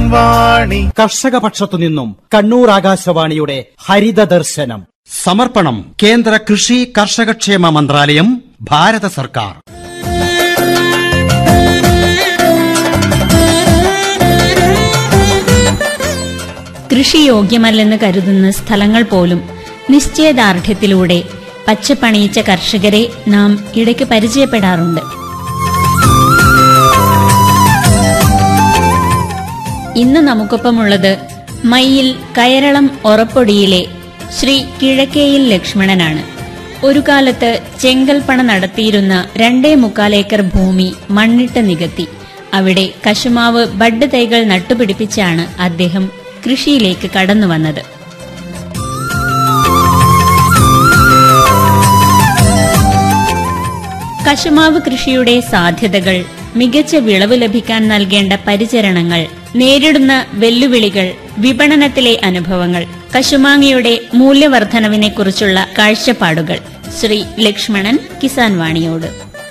കിസാൻ വാണി കർഷക പക്ഷത്തു നിന്നും കണ്ണൂർ ആകാശവാണിയുടെ ഹരിത ദർശനം സമർപ്പണം കേന്ദ്ര കൃഷി കർഷകക്ഷേമ മന്ത്രാലയം ഭാരത സർക്കാർ കൃഷിയോഗ്യമല്ലെന്ന് കരുതുന്ന സ്ഥലങ്ങൾ പോലും നിശ്ചയദാർഢ്യത്തിലൂടെ പച്ചപ്പണിയിച്ച കർഷകരെ നാം ഇടയ്ക്ക് പരിചയപ്പെടാറുണ്ട് ഇന്ന് നമുക്കൊപ്പമുള്ളത് മയ്യിൽ കയറളം ഒറപ്പൊടിയിലെ ശ്രീ കിഴക്കേയിൽ ലക്ഷ്മണനാണ് ഒരു കാലത്ത് ചെങ്കൽപ്പണ നടത്തിയിരുന്ന രണ്ടേ മുക്കാൽ ഏക്കർ ഭൂമി മണ്ണിട്ട് നികത്തി അവിടെ കശുമാവ് ബഡ് തൈകൾ നട്ടുപിടിപ്പിച്ചാണ് അദ്ദേഹം കൃഷിയിലേക്ക് കടന്നു വന്നത് കശുമാവ് കൃഷിയുടെ സാധ്യതകൾ മികച്ച വിളവ് ലഭിക്കാൻ നൽകേണ്ട പരിചരണങ്ങൾ നേരിടുന്ന വെല്ലുവിളികൾ വിപണനത്തിലെ അനുഭവങ്ങൾ കശുമാങ്ങയുടെ മൂല്യവർദ്ധനവിനെക്കുറിച്ചുള്ള കാഴ്ചപ്പാടുകൾ ശ്രീ ലക്ഷ്മണൻ കിസാൻ വാണിയോട്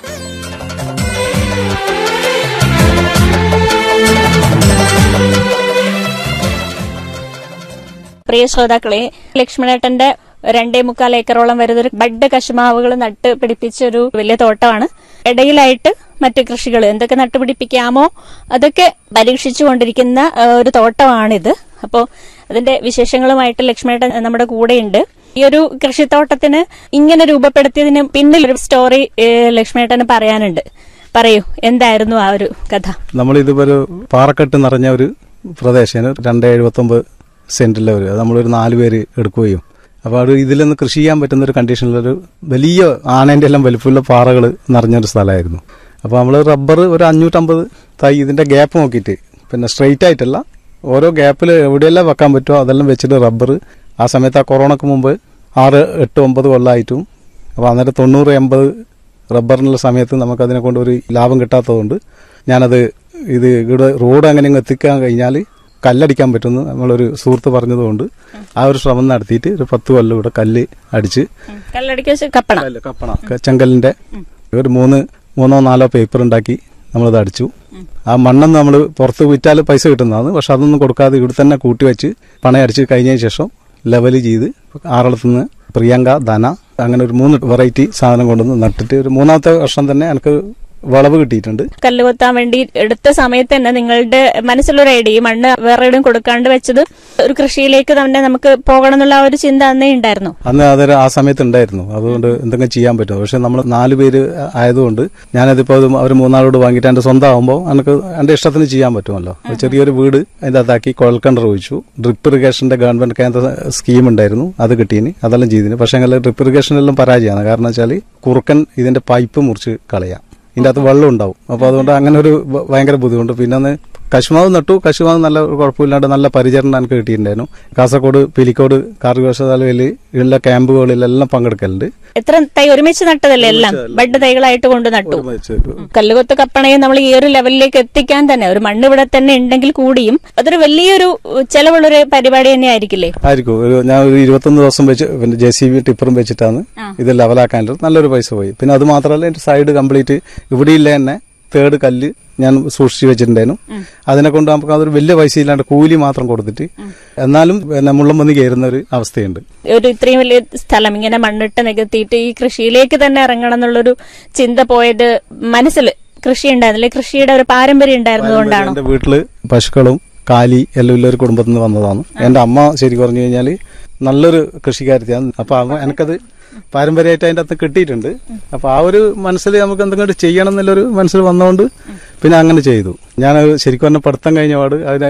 പ്രിയ ശ്രോതാക്കളെ ലക്ഷ്മണേട്ടന്റെ രണ്ടേ മുക്കാൽ ഏക്കറോളം വരുന്ന ഒരു ബഡ് കശുമാവുകൾ നട്ട് പിടിപ്പിച്ച ഒരു വലിയ തോട്ടമാണ് ഇടയിലായിട്ട് മറ്റു കൃഷികൾ എന്തൊക്കെ നട്ടുപിടിപ്പിക്കാമോ അതൊക്കെ പരീക്ഷിച്ചുകൊണ്ടിരിക്കുന്ന ആ, ഒരു തോട്ടമാണിത് അപ്പോൾ അതിന്റെ വിശേഷങ്ങളുമായിട്ട് ലക്ഷ്മണേട്ടൻ നമ്മുടെ കൂടെയുണ്ട് ഈ ഒരു കൃഷിത്തോട്ടത്തിന് ഇങ്ങനെ രൂപപ്പെടുത്തിയതിന് പിന്നിൽ ഒരു സ്റ്റോറി ഏ, ലക്ഷ്മണേട്ടന് പറയാനുണ്ട് പറയൂ എന്തായിരുന്നു ആ ഒരു കഥ നമ്മളിതിപ്പോ ഒരു പാറക്കെട്ട് നിറഞ്ഞ ഒരു പ്രദേശമാണ് രണ്ട് എഴുപത്തൊമ്പത് സെന്റിലെ ഒരു അത് നമ്മളൊരു നാല് പേര് എടുക്കുകയും അപ്പോൾ അത് ഇതിൽ നിന്ന് കൃഷി ചെയ്യാൻ പറ്റുന്ന ഒരു കണ്ടീഷനിലൊരു വലിയ ആനേന്റെ എല്ലാം വലിപ്പമുള്ള പാറകൾ നിറഞ്ഞൊരു സ്ഥലമായിരുന്നു അപ്പോൾ നമ്മൾ റബ്ബർ ഒരു അഞ്ഞൂറ്റമ്പത് തൈ ഇതിന്റെ ഗ്യാപ്പ് നോക്കിയിട്ട് പിന്നെ സ്ട്രെയിറ്റ് ആയിട്ടല്ല ഓരോ ഗ്യാപ്പിൽ എവിടെയെല്ലാം വെക്കാൻ പറ്റുമോ അതെല്ലാം വെച്ചിട്ട് റബ്ബർ ആ സമയത്ത് ആ കൊറോണക്ക് മുമ്പ് ആറ് എട്ട് ഒമ്പത് കൊല്ലമായിട്ടും അപ്പോൾ അന്നേരം തൊണ്ണൂറ് എൺപത് റബ്ബറിനുള്ള സമയത്ത് നമുക്ക് അതിനെ കൊണ്ട് ഒരു ലാഭം കിട്ടാത്തതുകൊണ്ട് ഞാനത് ഇത് ഇവിടെ റോഡ് അങ്ങനെ അങ്ങ് എത്തിക്കാൻ കഴിഞ്ഞാൽ കല്ലടിക്കാൻ പറ്റുമെന്ന് നമ്മളൊരു സുഹൃത്ത് പറഞ്ഞതുകൊണ്ട് ആ ഒരു ശ്രമം നടത്തിയിട്ട് ഒരു പത്ത് കൊല്ലം ഇവിടെ കല്ല് അടിച്ച് കല്ലടിക്ക കപ്പണ കല്ല് കപ്പണ ക- ചെങ്കല്ലിന്റെ ഒരു മൂന്ന് മൂന്നോ നാലോ പേപ്പർ ഉണ്ടാക്കി നമ്മളത് അടിച്ചു ആ മണ്ണെന്ന് നമ്മൾ പുറത്ത് വിറ്റാൽ പൈസ കിട്ടുന്നതാണ് പക്ഷെ അതൊന്നും കൊടുക്കാതെ ഇവിടെ തന്നെ കൂട്ടി വെച്ച് പണയടിച്ച് കഴിഞ്ഞതിന് ശേഷം ലെവൽ ചെയ്ത് ആറളത്തുനിന്ന് പ്രിയങ്ക ധന അങ്ങനെ ഒരു മൂന്ന് വെറൈറ്റി സാധനം കൊണ്ടുവന്ന് നട്ടിട്ട് ഒരു മൂന്നാമത്തെ വർഷം തന്നെ എനിക്ക് വളവ് കിട്ടിയിട്ടുണ്ട് കല്ല് കൊത്താൻ വേണ്ടി എടുത്ത സമയത്ത് തന്നെ നിങ്ങളുടെ മനസ്സിലൊരു ഐഡിയ ഈ മണ്ണ് വേറെ എവിടെയും കൊടുക്കാണ്ട് വെച്ചത് ഒരു കൃഷിയിലേക്ക് തന്നെ നമുക്ക് പോകണം എന്നുള്ള ആ ഒരു ചിന്ത അന്നേ ഉണ്ടായിരുന്നു അന്ന് അതൊരു ആ സമയത്ത് ഉണ്ടായിരുന്നു അതുകൊണ്ട് എന്തെങ്കിലും ചെയ്യാൻ പറ്റും പക്ഷെ നമ്മൾ നാല് പേര് ആയതുകൊണ്ട് ഞാനതിപ്പോ അത് അവർ മൂന്നാളോട് വാങ്ങിയിട്ട് എന്റെ സ്വന്തം ആകുമ്പോൾ എനിക്ക് എന്റെ ഇഷ്ടത്തിന് ചെയ്യാൻ പറ്റുമല്ലോ ഒരു ചെറിയൊരു വീട് അതിന്റെ അകത്താക്കി കുഴൽക്കിണർ ഒഴിച്ചു ഡ്രിപ്പ് ഇറിഗേഷന്റെ ഗവൺമെന്റ് കേന്ദ്ര സ്കീം ഉണ്ടായിരുന്നു അത് കിട്ടീന് അതെല്ലാം ചെയ്തിന് പക്ഷെ അങ്ങനെ ഡ്രിപ്പ് ഇറിഗേഷനെല്ലാം പരാജയമാണ് കാരണം വെച്ചാൽ കുറുക്കൻ ഇതിന്റെ പൈപ്പ് മുറിച്ച് കളയാം ഇതിന്റെ അകത്ത് വെള്ളം ഉണ്ടാവും അപ്പൊ അതുകൊണ്ട് അങ്ങനെ ഒരു ഭ- ഭയങ്കര ബുദ്ധിമുട്ട് പിന്നെ ഒന്ന് കശുമാവ് നട്ടു കശുമാവ് നല്ല ഒരു കുഴപ്പമില്ലാണ്ട് നല്ല പരിചരണം എനിക്ക് കിട്ടിയിട്ടുണ്ടായിരുന്നു കാസർഗോഡ് പിലിക്കോട് കാർഗോശാലയിൽ ഉള്ള ക്യാമ്പുകളിലെല്ലാം പങ്കെടുക്കലുണ്ട് എത്ര തൈ ഒരുമിച്ച് നട്ടതല്ലേ എല്ലാം ബഡ് തൈകളായിട്ട് കൊണ്ട് നട്ടു കല്ലുകൊത്ത് കപ്പണയെ നമ്മൾ ഈ ഒരു ലെവലിലേക്ക് എത്തിക്കാൻ തന്നെ ഒരു മണ്ണ് ഇവിടെ തന്നെ ഉണ്ടെങ്കിൽ കൂടിയും അതൊരു വലിയൊരു ചെലവുള്ളൊരു പരിപാടി തന്നെ ആയിരിക്കില്ലേ ആയിരിക്കും ഒരു ഞാൻ ഒരു ഇരുപത്തൊന്ന് ദിവസം വെച്ച് പിന്നെ ജെ സി ബി ടിപ്പറും വെച്ചിട്ടാണ് ഇത് ലെവലാക്കാനുള്ളത് നല്ലൊരു പൈസ പോയി പിന്നെ അത് മാത്രമല്ല എന്റെ സൈഡ് കംപ്ലീറ്റ് ഇവിടെയില്ല തന്നെ തേർഡ് കല്ല് ഞാൻ സൂക്ഷിച്ചു വെച്ചിട്ടുണ്ടായിരുന്നു അതിനെ കൊണ്ട് നമുക്ക് അതൊരു വലിയ പൈസ ഇല്ലാണ്ട് കൂലി മാത്രം കൊടുത്തിട്ട് എന്നാലും പിന്നെ മുള്ളം വന്ന് കയറുന്ന ഒരു അവസ്ഥയുണ്ട് ഒരു ഇത്രയും വലിയ സ്ഥലം ഇങ്ങനെ മണ്ണിട്ട് നികത്തിയിട്ട് ഈ കൃഷിയിലേക്ക് തന്നെ ഇറങ്ങണം എന്നുള്ളൊരു ചിന്ത പോയത് മനസ്സിൽ കൃഷി ഉണ്ടായിരുന്നില്ലേ കൃഷിയുടെ ഒരു പാരമ്പര്യം ഉണ്ടായിരുന്നതുകൊണ്ടാണോ എന്റെ വീട്ടില് പശുക്കളും കാലി എല്ലാം ഉള്ള ഒരു കുടുംബത്തിൽ നിന്ന് വന്നതാണ് എന്റെ അമ്മ ശരിക്കും പറഞ്ഞു കഴിഞ്ഞാല് നല്ലൊരു കൃഷിക്കാരത്തിയാണ് അപ്പൊ അവ എനിക്കത് പാരമ്പര്യമായിട്ട് അതിന്റെ അകത്ത് കിട്ടിയിട്ടുണ്ട് അപ്പൊ ആ ഒരു മനസ്സിൽ നമുക്ക് എന്തെങ്കിലും ചെയ്യണം എന്നുള്ളൊരു മനസ്സിൽ വന്നതുകൊണ്ട് പിന്നെ അങ്ങനെ ചെയ്തു ഞാൻ ശരിക്കും പറഞ്ഞ പഠിത്തം കഴിഞ്ഞ പാട് അതിന്